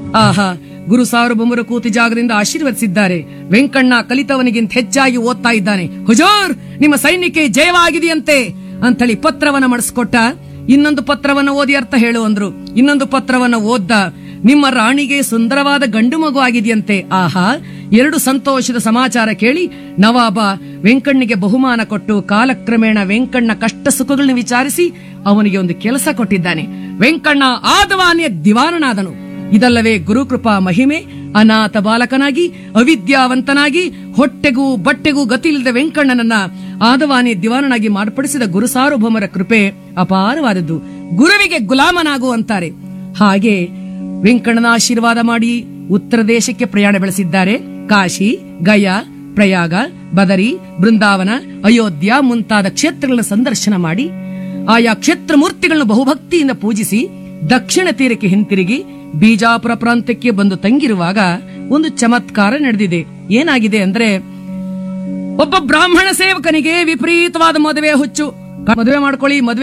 ಆಹಾ ಗುರು ಸಾರ್ವಭೌಮರು ಕೂತು ಜಾಗದಿಂದ ಆಶೀರ್ವದಿಸಿದ್ದಾರೆ ವೆಂಕಣ್ಣ ಕಲಿತವನಿಗಿಂತ ಹೆಚ್ಚಾಗಿ ಓದ್ತಾ ಇದ್ದಾನೆ ಹುಜೂರ್ ನಿಮ್ಮ ಸೈನ್ಯಕ್ಕೆ ಜಯವಾಗಿದೆಯಂತೆ ಅಂತೇಳಿ ಪತ್ರವನ್ನ ಮಾಡಿಸ್ಕೊಟ್ಟ ಇನ್ನೊಂದು ಪತ್ರವನ್ನ ಓದಿ ಅರ್ಥ ಹೇಳು ಅಂದ್ರು ಇನ್ನೊಂದು ಪತ್ರವನ್ನ ಓದ್ದ ನಿಮ್ಮ ರಾಣಿಗೆ ಸುಂದರವಾದ ಗಂಡು ಮಗು ಆಗಿದೆಯಂತೆ ಆಹಾ ಎರಡು ಸಂತೋಷದ ಸಮಾಚಾರ ಕೇಳಿ ನವಾಬ ವೆಂಕಣ್ಣಗೆ ಬಹುಮಾನ ಕೊಟ್ಟು ಕಾಲಕ್ರಮೇಣ ವೆಂಕಣ್ಣ ಕಷ್ಟ ಸುಖಗಳನ್ನ ವಿಚಾರಿಸಿ ಅವನಿಗೆ ಒಂದು ಕೆಲಸ ಕೊಟ್ಟಿದ್ದಾನೆ ವೆಂಕಣ್ಣ ಆದವಾನಿಯ ದಿವಾನನಾದನು ಇದಲ್ಲವೇ ಗುರುಕೃಪಾ ಮಹಿಮೆ ಅನಾಥ ಬಾಲಕನಾಗಿ ಅವಿದ್ಯಾವಂತನಾಗಿ ಹೊಟ್ಟೆಗೂ ಬಟ್ಟೆಗೂ ಗತಿಯಿಲ್ಲದ ವೆಂಕಣ್ಣನನ್ನ ಆದವಾನಿ ದಿವಾನನಾಗಿ ಮಾರ್ಪಡಿಸಿದ ಗುರು ಸಾರ್ವಭೌಮರ ಕೃಪೆ ಅಪಾರವಾದದ್ದು ಗುರುವಿಗೆ ಗುಲಾಮನಾಗು ಅಂತಾರೆ ಹಾಗೆ ವೆಂಕಣ್ಣನ ಆಶೀರ್ವಾದ ಮಾಡಿ ಉತ್ತರ ದೇಶಕ್ಕೆ ಪ್ರಯಾಣ ಬೆಳೆಸಿದ್ದಾರೆ ಕಾಶಿ ಗಯಾ ಪ್ರಯಾಗ ಬದರಿ ಬೃಂದಾವನ ಅಯೋಧ್ಯ ಮುಂತಾದ ಕ್ಷೇತ್ರಗಳನ್ನು ಸಂದರ್ಶನ ಮಾಡಿ ಆಯಾ ಕ್ಷೇತ್ರ ಮೂರ್ತಿಗಳನ್ನು ಬಹುಭಕ್ತಿಯಿಂದ ಪೂಜಿಸಿ ದಕ್ಷಿಣ ತೀರಕ್ಕೆ ಹಿಂತಿರುಗಿ ಬಿಜಾಪುರ ಪ್ರಾಂತ್ಯಕ್ಕೆ ಬಂದು ತಂಗಿರುವಾಗ ಒಂದು ಚಮತ್ಕಾರ ನಡೆದಿದೆ ಏನಾಗಿದೆ ಅಂದ್ರೆ ಒಬ್ಬ ಬ್ರಾಹ್ಮಣ ಸೇವಕನಿಗೆ ವಿಪರೀತವಾದ ಮದುವೆ ಹುಚ್ಚು ಮದುವೆ ಮಾಡ್ಕೊಳ್ಳಿ ಮದುವೆ